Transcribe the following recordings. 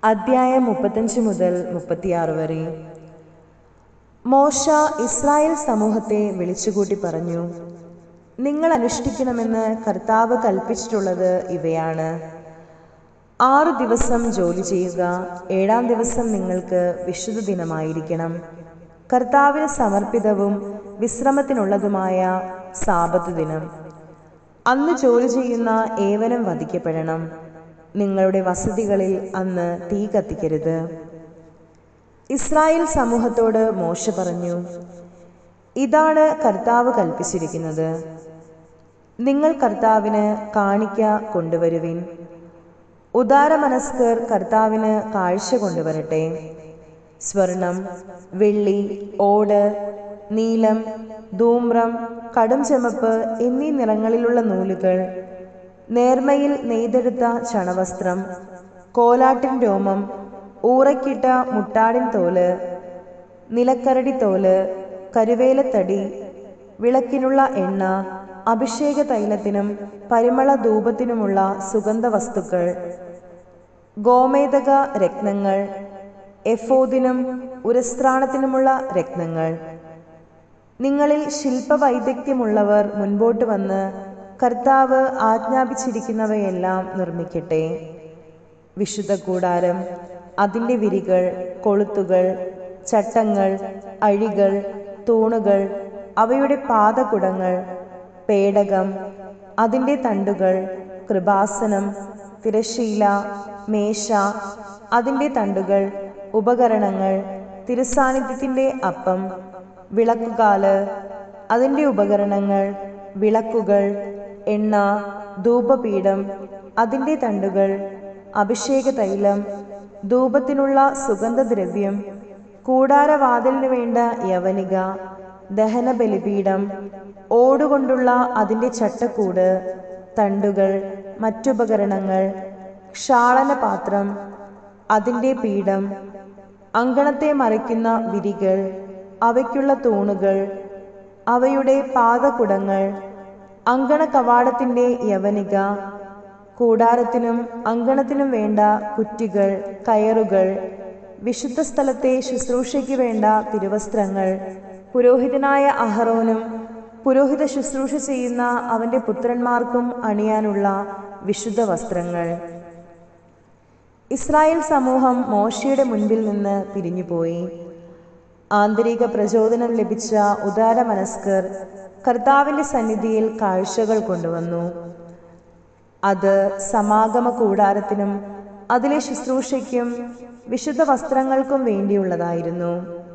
അദ്ധ്യായം മുപ്പത്തഞ്ച് മുതൽ മുപ്പത്തിയാറ് വരെ മോശ ഇസ്രായേൽ സമൂഹത്തെ വിളിച്ചുകൂട്ടി പറഞ്ഞു നിങ്ങൾ അനുഷ്ഠിക്കണമെന്ന് കർത്താവ് കൽപ്പിച്ചിട്ടുള്ളത് ഇവയാണ് ആറു ദിവസം ജോലി ചെയ്യുക ഏഴാം ദിവസം നിങ്ങൾക്ക് വിശുദ്ധ ദിനമായിരിക്കണം കർത്താവിന് സമർപ്പിതവും വിശ്രമത്തിനുള്ളതുമായ സാപത്ത് ദിനം അന്ന് ജോലി ചെയ്യുന്ന ഏവനും വധിക്കപ്പെടണം നിങ്ങളുടെ വസതികളിൽ അന്ന് തീ കത്തിക്കരുത് ഇസ്രായേൽ സമൂഹത്തോട് മോശ പറഞ്ഞു ഇതാണ് കർത്താവ് കൽപ്പിച്ചിരിക്കുന്നത് നിങ്ങൾ കർത്താവിന് കാണിക്ക കൊണ്ടുവരുവിൻ ഉദാരമനസ്കർ കർത്താവിന് കാഴ്ച കൊണ്ടുവരട്ടെ സ്വർണം വെള്ളി ഓട് നീലം ധൂമ്രം കടും ചുമപ്പ് എന്നീ നിറങ്ങളിലുള്ള നൂലുകൾ നേർമയിൽ നെയ്തെടുത്ത ചണവസ്ത്രം കോലാട്ടിൻ രോമം ഊറയ്ക്കിട്ട മുട്ടാടിൻ തോല് നിലക്കരടി തോല് കരുവേലത്തടി വിളക്കിനുള്ള എണ്ണ അഭിഷേക തൈലത്തിനും പരിമള ധൂപത്തിനുമുള്ള സുഗന്ധ വസ്തുക്കൾ ഗോമേതക രത്നങ്ങൾ എഫോദിനും ഉരസ്ത്രാണത്തിനുമുള്ള രത്നങ്ങൾ നിങ്ങളിൽ ശില്പവൈദഗ്ധ്യമുള്ളവർ മുൻപോട്ട് വന്ന് കർത്താവ് ആജ്ഞാപിച്ചിരിക്കുന്നവയെല്ലാം നിർമ്മിക്കട്ടെ വിശുദ്ധ കൂടാരം അതിൻ്റെ വിരികൾ കൊളുത്തുകൾ ചട്ടങ്ങൾ അഴികൾ തൂണുകൾ അവയുടെ പാദകുടങ്ങൾ പേടകം അതിൻ്റെ തണ്ടുകൾ കൃപാസനം തിരശീല മേശ അതിൻ്റെ തണ്ടുകൾ ഉപകരണങ്ങൾ തിരുസാന്നിധ്യത്തിൻ്റെ അപ്പം വിളക്കുകാല് അതിൻ്റെ ഉപകരണങ്ങൾ വിളക്കുകൾ എണ്ണ ധൂപപീഠം അതിൻ്റെ തണ്ടുകൾ അഭിഷേക തൈലം ധൂപത്തിനുള്ള സുഗന്ധദ്രവ്യം കൂടാരവാതിലിനു വേണ്ട യവനിക ദഹന ബലിപീഠം ഓടുകൊണ്ടുള്ള അതിൻ്റെ ചട്ടക്കൂട് തണ്ടുകൾ മറ്റുപകരണങ്ങൾ ക്ഷാളനപാത്രം അതിൻ്റെ പീഠം അങ്കണത്തെ മറയ്ക്കുന്ന വിരികൾ അവയ്ക്കുള്ള തൂണുകൾ അവയുടെ പാദകുടങ്ങൾ അങ്കണ കവാടത്തിൻ്റെ യവനിക കൂടാരത്തിനും അങ്കണത്തിനും വേണ്ട കുറ്റികൾ കയറുകൾ വിശുദ്ധ സ്ഥലത്തെ ശുശ്രൂഷയ്ക്ക് വേണ്ട തിരുവസ്ത്രങ്ങൾ പുരോഹിതനായ അഹറോനും പുരോഹിത ശുശ്രൂഷ ചെയ്യുന്ന അവന്റെ പുത്രന്മാർക്കും അണിയാനുള്ള വിശുദ്ധ വസ്ത്രങ്ങൾ ഇസ്രായേൽ സമൂഹം മോശയുടെ മുൻപിൽ നിന്ന് പിരിഞ്ഞുപോയി ആന്തരിക പ്രചോദനം ലഭിച്ച ഉദാര മനസ്കർ കർത്താവിന്റെ സന്നിധിയിൽ കാഴ്ചകൾ കൊണ്ടുവന്നു അത് സമാഗമ കൂടാരത്തിനും അതിലെ ശുശ്രൂഷയ്ക്കും വിശുദ്ധ വസ്ത്രങ്ങൾക്കും വേണ്ടിയുള്ളതായിരുന്നു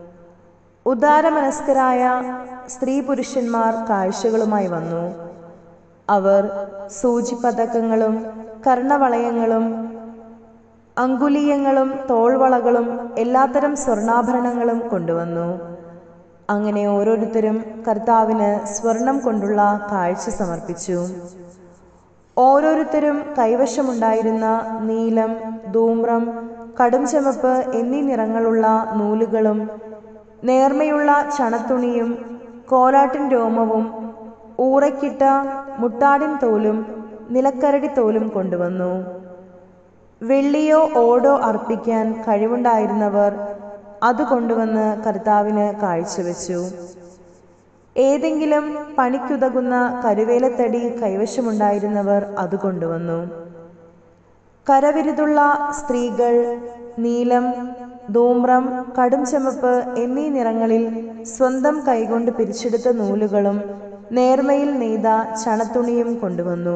ഉദാരമനസ്കരായ സ്ത്രീ പുരുഷന്മാർ കാഴ്ചകളുമായി വന്നു അവർ സൂചിപതക്കങ്ങളും കർണവളയങ്ങളും അങ്കുലീയങ്ങളും തോൾവളകളും എല്ലാത്തരം സ്വർണ്ണാഭരണങ്ങളും കൊണ്ടുവന്നു അങ്ങനെ ഓരോരുത്തരും കർത്താവിന് സ്വർണം കൊണ്ടുള്ള കാഴ്ച സമർപ്പിച്ചു ഓരോരുത്തരും കൈവശമുണ്ടായിരുന്ന നീലം ധൂമ്രം കടും ചുമപ്പ് എന്നീ നിറങ്ങളുള്ള നൂലുകളും നേർമയുള്ള ചണത്തുണിയും കോലാട്ടിൻ രോമവും ഊറയ്ക്കിട്ട മുട്ടാടിൻ തോലും നിലക്കരടി തോലും കൊണ്ടുവന്നു വെള്ളിയോ ഓടോ അർപ്പിക്കാൻ കഴിവുണ്ടായിരുന്നവർ അത് കൊണ്ടുവന്ന് കർത്താവിന് കാഴ്ചവെച്ചു ഏതെങ്കിലും പണിക്കുതകുന്ന കരുവേലത്തടി കൈവശമുണ്ടായിരുന്നവർ അത് കൊണ്ടുവന്നു കരവിരുതുള്ള സ്ത്രീകൾ നീലം ധൂമ്രം കടും ചുമപ്പ് എന്നീ നിറങ്ങളിൽ സ്വന്തം കൈകൊണ്ട് പിരിച്ചെടുത്ത നൂലുകളും നേർമയിൽ നെയ്ത ചണത്തുണിയും കൊണ്ടുവന്നു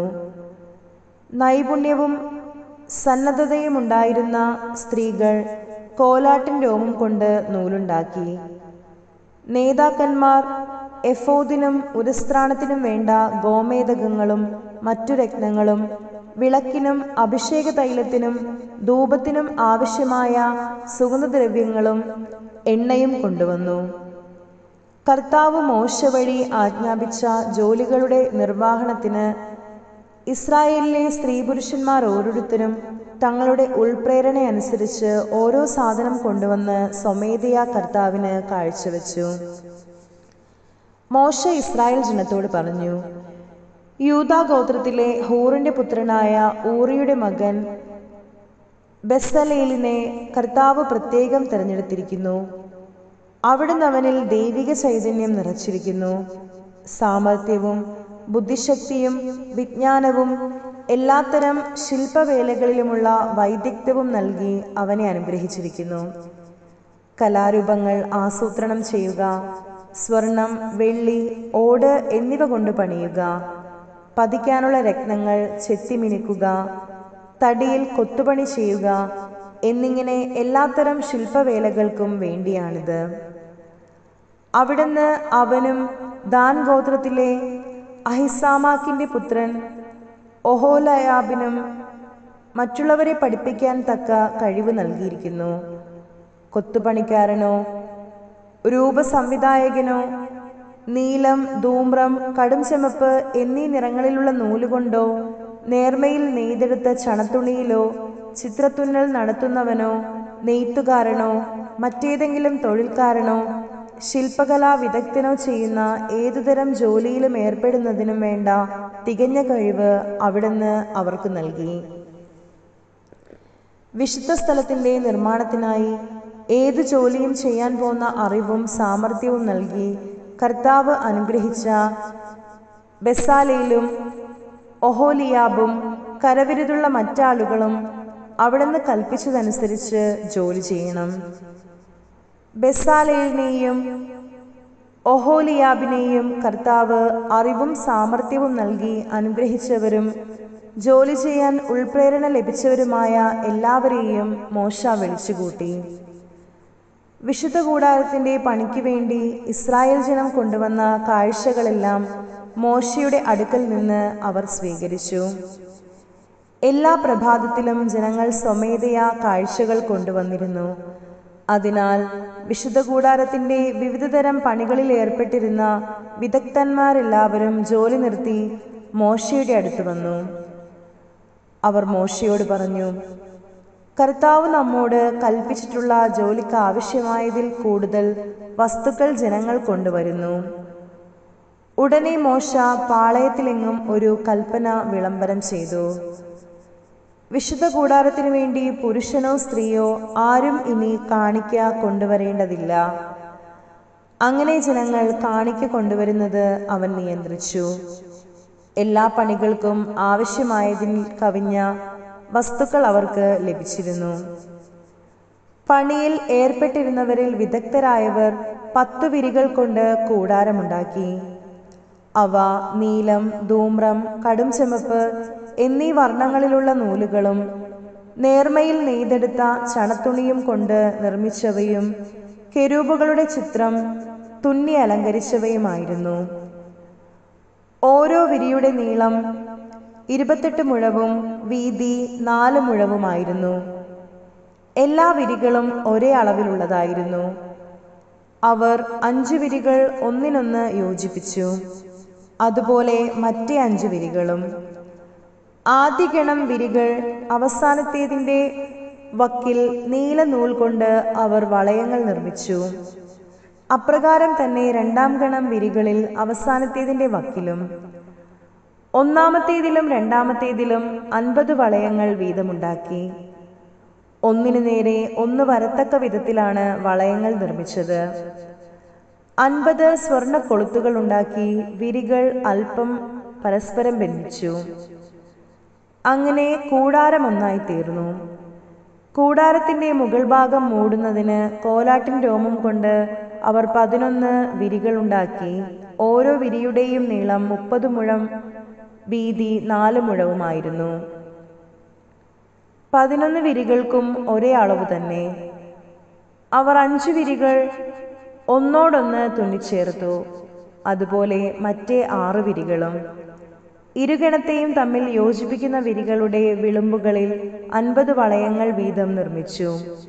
നൈപുണ്യവും സന്നദ്ധതയും ഉണ്ടായിരുന്ന സ്ത്രീകൾ കോലാട്ടിൻ രോമം കൊണ്ട് നൂലുണ്ടാക്കി നേതാക്കന്മാർ എഫോദിനും ഉരസ്ത്രാണത്തിനും വേണ്ട ഗോമേതകങ്ങളും മറ്റു രത്നങ്ങളും വിളക്കിനും അഭിഷേക തൈലത്തിനും ധൂപത്തിനും ആവശ്യമായ സുഗന്ധദ്രവ്യങ്ങളും എണ്ണയും കൊണ്ടുവന്നു കർത്താവ് മോശ വഴി ആജ്ഞാപിച്ച ജോലികളുടെ നിർവഹണത്തിന് ഇസ്രായേലിലെ സ്ത്രീ പുരുഷന്മാർ ഓരോരുത്തരും തങ്ങളുടെ ഉൾപ്രേരണയനുസരിച്ച് ഓരോ സാധനം കൊണ്ടുവന്ന് സ്വമേധയാ കർത്താവിന് കാഴ്ചവെച്ചു മോശ ഇസ്രായേൽ ജനത്തോട് പറഞ്ഞു യൂതാ ഗോത്രത്തിലെ ഹൂറിന്റെ പുത്രനായ ഊറിയുടെ മകൻ ബെസലേലിനെ കർത്താവ് പ്രത്യേകം തിരഞ്ഞെടുത്തിരിക്കുന്നു അവിടുന്ന് അവനിൽ ദൈവിക ചൈതന്യം നിറച്ചിരിക്കുന്നു സാമർഥ്യവും ബുദ്ധിശക്തിയും വിജ്ഞാനവും എല്ലാത്തരം ശില്പവേലകളിലുമുള്ള വൈദഗ്ധ്യവും നൽകി അവനെ അനുഗ്രഹിച്ചിരിക്കുന്നു കലാരൂപങ്ങൾ ആസൂത്രണം ചെയ്യുക സ്വർണം വെള്ളി ഓട് എന്നിവ കൊണ്ട് പണിയുക പതിക്കാനുള്ള രത്നങ്ങൾ ചെത്തിമിനുക്കുക തടിയിൽ കൊത്തുപണി ചെയ്യുക എന്നിങ്ങനെ എല്ലാത്തരം ശില്പവേലകൾക്കും വേണ്ടിയാണിത് അവിടുന്ന് അവനും ദാൻ ഗോത്രത്തിലെ അഹിസാമാക്കിന്റെ പുത്രൻ ഒഹോലയാബിനും മറ്റുള്ളവരെ പഠിപ്പിക്കാൻ തക്ക കഴിവ് നൽകിയിരിക്കുന്നു കൊത്തുപണിക്കാരനോ രൂപസംവിധായകനോ നീലം ധൂമ്രം കടും ചെമപ്പ് എന്നീ നിറങ്ങളിലുള്ള നൂലുകൊണ്ടോ നേർമയിൽ നെയ്തെടുത്ത ചണത്തുണിയിലോ ചിത്രത്തുന്നൽ നടത്തുന്നവനോ നെയ്ത്തുകാരനോ മറ്റേതെങ്കിലും തൊഴിൽക്കാരനോ ശില്പകലാ വിദഗ്ധനോ ചെയ്യുന്ന ഏതുതരം ജോലിയിലും ഏർപ്പെടുന്നതിനും വേണ്ട തികഞ്ഞ കഴിവ് അവിടുന്ന് അവർക്ക് നൽകി വിശുദ്ധ സ്ഥലത്തിന്റെ നിർമ്മാണത്തിനായി ഏത് ജോലിയും ചെയ്യാൻ പോന്ന അറിവും സാമർഥ്യവും നൽകി കർത്താവ് അനുഗ്രഹിച്ച ബെസാലയിലും ഒഹോലിയാബും കരവിരുതുള്ള മറ്റാളുകളും അവിടുന്ന് കൽപ്പിച്ചതനുസരിച്ച് ജോലി ചെയ്യണം ബെസാലയിനെയും ഒഹോലിയാബിനെയും കർത്താവ് അറിവും സാമർഥ്യവും നൽകി അനുഗ്രഹിച്ചവരും ജോലി ചെയ്യാൻ ഉൾപ്രേരണ ലഭിച്ചവരുമായ എല്ലാവരെയും മോശ വിളിച്ചുകൂട്ടി വിശുദ്ധ കൂടാരത്തിന്റെ പണിക്ക് വേണ്ടി ഇസ്രായേൽ ജനം കൊണ്ടുവന്ന കാഴ്ചകളെല്ലാം മോശയുടെ അടുക്കൽ നിന്ന് അവർ സ്വീകരിച്ചു എല്ലാ പ്രഭാതത്തിലും ജനങ്ങൾ സ്വമേധയാ കാഴ്ചകൾ കൊണ്ടുവന്നിരുന്നു അതിനാൽ വിശുദ്ധ കൂടാരത്തിന്റെ വിവിധതരം പണികളിൽ ഏർപ്പെട്ടിരുന്ന വിദഗ്ധന്മാരെല്ലാവരും ജോലി നിർത്തി മോശയുടെ അടുത്ത് വന്നു അവർ മോശയോട് പറഞ്ഞു കർത്താവ് നമ്മോട് കൽപ്പിച്ചിട്ടുള്ള ജോലിക്ക് ആവശ്യമായതിൽ കൂടുതൽ വസ്തുക്കൾ ജനങ്ങൾ കൊണ്ടുവരുന്നു ഉടനെ മോശ പാളയത്തിലെങ്ങും ഒരു കൽപ്പന വിളംബരം ചെയ്തു വിശുദ്ധ കൂടാരത്തിനു വേണ്ടി പുരുഷനോ സ്ത്രീയോ ആരും ഇനി കാണിക്ക കൊണ്ടുവരേണ്ടതില്ല അങ്ങനെ ജനങ്ങൾ കാണിക്ക കൊണ്ടുവരുന്നത് അവൻ നിയന്ത്രിച്ചു എല്ലാ പണികൾക്കും ആവശ്യമായതിൽ കവിഞ്ഞ വസ്തുക്കൾ അവർക്ക് ലഭിച്ചിരുന്നു പണിയിൽ ഏർപ്പെട്ടിരുന്നവരിൽ വിദഗ്ധരായവർ പത്തു വിരികൾ കൊണ്ട് കൂടാരമുണ്ടാക്കി അവ നീലം ധൂമ്രം കടും ചെമപ്പ് എന്നീ വർണ്ണങ്ങളിലുള്ള നൂലുകളും നേർമയിൽ നെയ്തെടുത്ത ചണത്തുണിയും കൊണ്ട് നിർമ്മിച്ചവയും കെരൂബുകളുടെ ചിത്രം തുന്നി അലങ്കരിച്ചവയുമായിരുന്നു ഓരോ വിരിയുടെ നീളം ഇരുപത്തെട്ട് മുഴവും വീതി നാല് മുഴവുമായിരുന്നു എല്ലാ വിരികളും ഒരേ അളവിലുള്ളതായിരുന്നു അവർ അഞ്ചു വിരികൾ ഒന്നിനൊന്ന് യോജിപ്പിച്ചു അതുപോലെ മറ്റേ അഞ്ചു വിരികളും ആദ്യ ഗണം വിരികൾ അവസാനത്തേതിൻ്റെ വക്കിൽ നീല നൂൽ കൊണ്ട് അവർ വളയങ്ങൾ നിർമ്മിച്ചു അപ്രകാരം തന്നെ രണ്ടാം ഗണം വിരികളിൽ അവസാനത്തേതിൻ്റെ വക്കിലും ഒന്നാമത്തേതിലും രണ്ടാമത്തേതിലും അൻപത് വളയങ്ങൾ വീതമുണ്ടാക്കി ഒന്നിനു നേരെ ഒന്ന് വരത്തക്ക വിധത്തിലാണ് വളയങ്ങൾ നിർമ്മിച്ചത് അൻപത് സ്വർണ്ണ കൊളുത്തുകൾ ഉണ്ടാക്കി വിരികൾ അല്പം പരസ്പരം ബന്ധിച്ചു അങ്ങനെ കൂടാരം ഒന്നായി തീർന്നു കൂടാരത്തിന്റെ മുകൾ ഭാഗം മൂടുന്നതിന് കോലാട്ടിൻ രോമം കൊണ്ട് അവർ പതിനൊന്ന് വിരികൾ ഉണ്ടാക്കി ഓരോ വിരിയുടെയും നീളം മുപ്പത് മുഴം വീതി നാല് മുഴവുമായിരുന്നു പതിനൊന്ന് വിരികൾക്കും ഒരേ അളവ് തന്നെ അവർ അഞ്ചു വിരികൾ ഒന്നോടൊന്ന് തുന്നിച്ചേർത്തു അതുപോലെ മറ്റേ ആറ് വിരികളും ഇരുഗണത്തെയും തമ്മിൽ യോജിപ്പിക്കുന്ന വിരികളുടെ വിളുമ്പുകളിൽ അൻപത് വളയങ്ങൾ വീതം നിർമ്മിച്ചു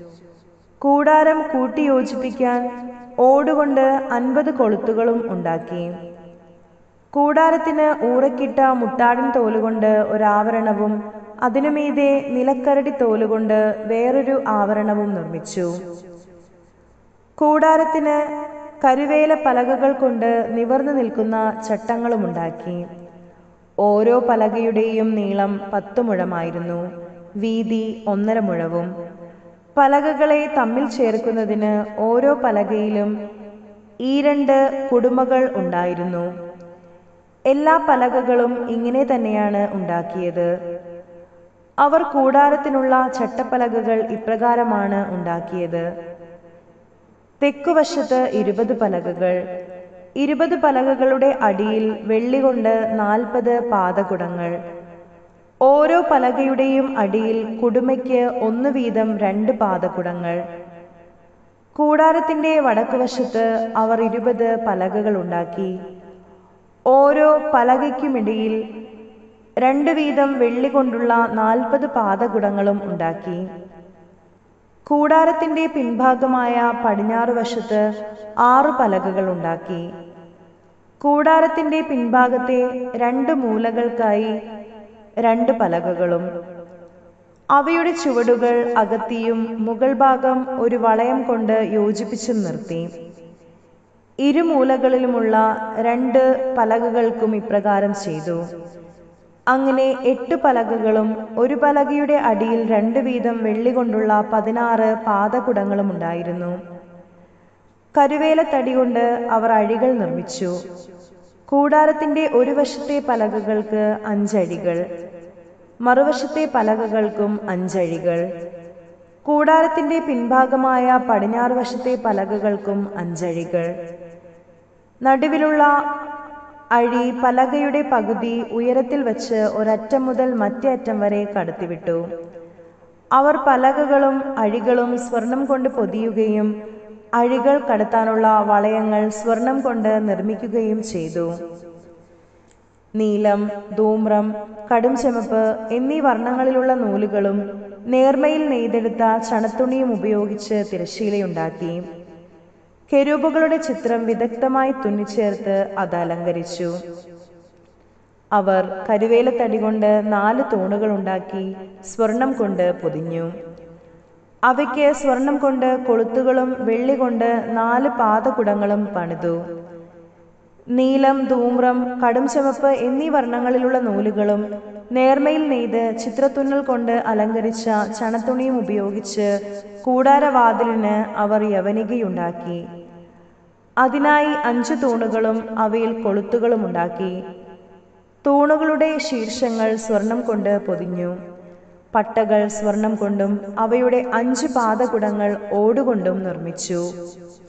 കൂടാരം കൂട്ടിയോജിപ്പിക്കാൻ ഓടുകൊണ്ട് അൻപത് കൊളുത്തുകളും ഉണ്ടാക്കി കൂടാരത്തിന് ഊറക്കിട്ട മുട്ടാടൻ തോലുകൊണ്ട് ഒരാവരണവും അതിനുമീതെ നിലക്കരടി തോലുകൊണ്ട് വേറൊരു ആവരണവും നിർമ്മിച്ചു കൂടാരത്തിന് കരുവേല പലകകൾ കൊണ്ട് നിവർന്നു നിൽക്കുന്ന ചട്ടങ്ങളുമുണ്ടാക്കി ഓരോ പലകയുടെയും നീളം പത്തു മുഴമായിരുന്നു വീതി ഒന്നര മുഴവും പലകകളെ തമ്മിൽ ചേർക്കുന്നതിന് ഓരോ പലകയിലും ഈ രണ്ട് കുടുമകൾ ഉണ്ടായിരുന്നു എല്ലാ പലകകളും ഇങ്ങനെ തന്നെയാണ് ഉണ്ടാക്കിയത് അവർ കൂടാരത്തിനുള്ള ചട്ടപ്പലകകൾ ഇപ്രകാരമാണ് ഉണ്ടാക്കിയത് തെക്കുവശത്ത് ഇരുപത് പലകകൾ ഇരുപത് പലകകളുടെ അടിയിൽ വെള്ളി കൊണ്ട് നാൽപ്പത് പാദകുടങ്ങൾ ഓരോ പലകയുടെയും അടിയിൽ കുടുമയ്ക്ക് ഒന്ന് വീതം രണ്ട് പാദകുടങ്ങൾ കൂടാരത്തിന്റെ വടക്കുവശത്ത് അവർ ഇരുപത് പലകകൾ ഉണ്ടാക്കി ഓരോ പലകയ്ക്കുമിടയിൽ രണ്ട് വീതം വെള്ളി കൊണ്ടുള്ള നാൽപ്പത് പാദകുടങ്ങളും ഉണ്ടാക്കി കൂടാരത്തിന്റെ പിൻഭാഗമായ പടിഞ്ഞാറ് വശത്ത് ആറു പലകകൾ ഉണ്ടാക്കി കൂടാരത്തിന്റെ പിൻഭാഗത്തെ രണ്ട് മൂലകൾക്കായി രണ്ട് പലകകളും അവയുടെ ചുവടുകൾ അകത്തിയും മുകൾ ഭാഗം ഒരു വളയം കൊണ്ട് യോജിപ്പിച്ചും നിർത്തി ഇരുമൂലകളിലുമുള്ള രണ്ട് പലകകൾക്കും ഇപ്രകാരം ചെയ്തു അങ്ങനെ എട്ട് പലകകളും ഒരു പലകയുടെ അടിയിൽ രണ്ട് വീതം വെള്ളി കൊണ്ടുള്ള പതിനാറ് പാദകുടങ്ങളും ഉണ്ടായിരുന്നു കരുവേലത്തടി കൊണ്ട് അവർ അഴികൾ നിർമ്മിച്ചു കൂടാരത്തിന്റെ ഒരു വശത്തെ പലകകൾക്ക് അഞ്ചഴികൾ മറുവശത്തെ പലകകൾക്കും അഞ്ചഴികൾ കൂടാരത്തിന്റെ പിൻഭാഗമായ പടിഞ്ഞാറ് വശത്തെ പലകകൾക്കും അഞ്ചഴികൾ നടുവിലുള്ള അഴി പലകയുടെ പകുതി ഉയരത്തിൽ വച്ച് ഒരറ്റം മുതൽ മറ്റേ അറ്റം വരെ കടത്തിവിട്ടു അവർ പലകകളും അഴികളും സ്വർണം കൊണ്ട് പൊതിയുകയും അഴികൾ കടത്താനുള്ള വളയങ്ങൾ സ്വർണം കൊണ്ട് നിർമ്മിക്കുകയും ചെയ്തു നീലം ധൂമ്രം കടും ചെമപ്പ് എന്നീ വർണ്ണങ്ങളിലുള്ള നൂലുകളും നേർമയിൽ നെയ്തെടുത്ത ചണത്തുണിയും ഉപയോഗിച്ച് തിരശ്ശീലയുണ്ടാക്കി കെരൂബുകളുടെ ചിത്രം വിദഗ്ധമായി തുന്നിച്ചേർത്ത് അത് അലങ്കരിച്ചു അവർ കരുവേലത്തടി കൊണ്ട് നാല് തൂണുകൾ ഉണ്ടാക്കി സ്വർണം കൊണ്ട് പൊതിഞ്ഞു അവയ്ക്ക് സ്വർണം കൊണ്ട് കൊളുത്തുകളും വെള്ളി കൊണ്ട് നാല് പാദകുടങ്ങളും പണിതു നീലം ധൂമ്രം കടും ചുമപ്പ് എന്നീ വർണ്ണങ്ങളിലുള്ള നൂലുകളും നേർമയിൽ നെയ്ത് ചിത്രത്തുന്നൽ കൊണ്ട് അലങ്കരിച്ച ചണത്തുണിയും ഉപയോഗിച്ച് കൂടാരവാതിലിന് അവർ യവനികയുണ്ടാക്കി അതിനായി അഞ്ചു തൂണുകളും അവയിൽ കൊളുത്തുകളും ഉണ്ടാക്കി തൂണുകളുടെ ശീർഷങ്ങൾ സ്വർണം കൊണ്ട് പൊതിഞ്ഞു പട്ടകൾ സ്വർണം കൊണ്ടും അവയുടെ അഞ്ച് പാദകുടങ്ങൾ ഓടുകൊണ്ടും നിർമ്മിച്ചു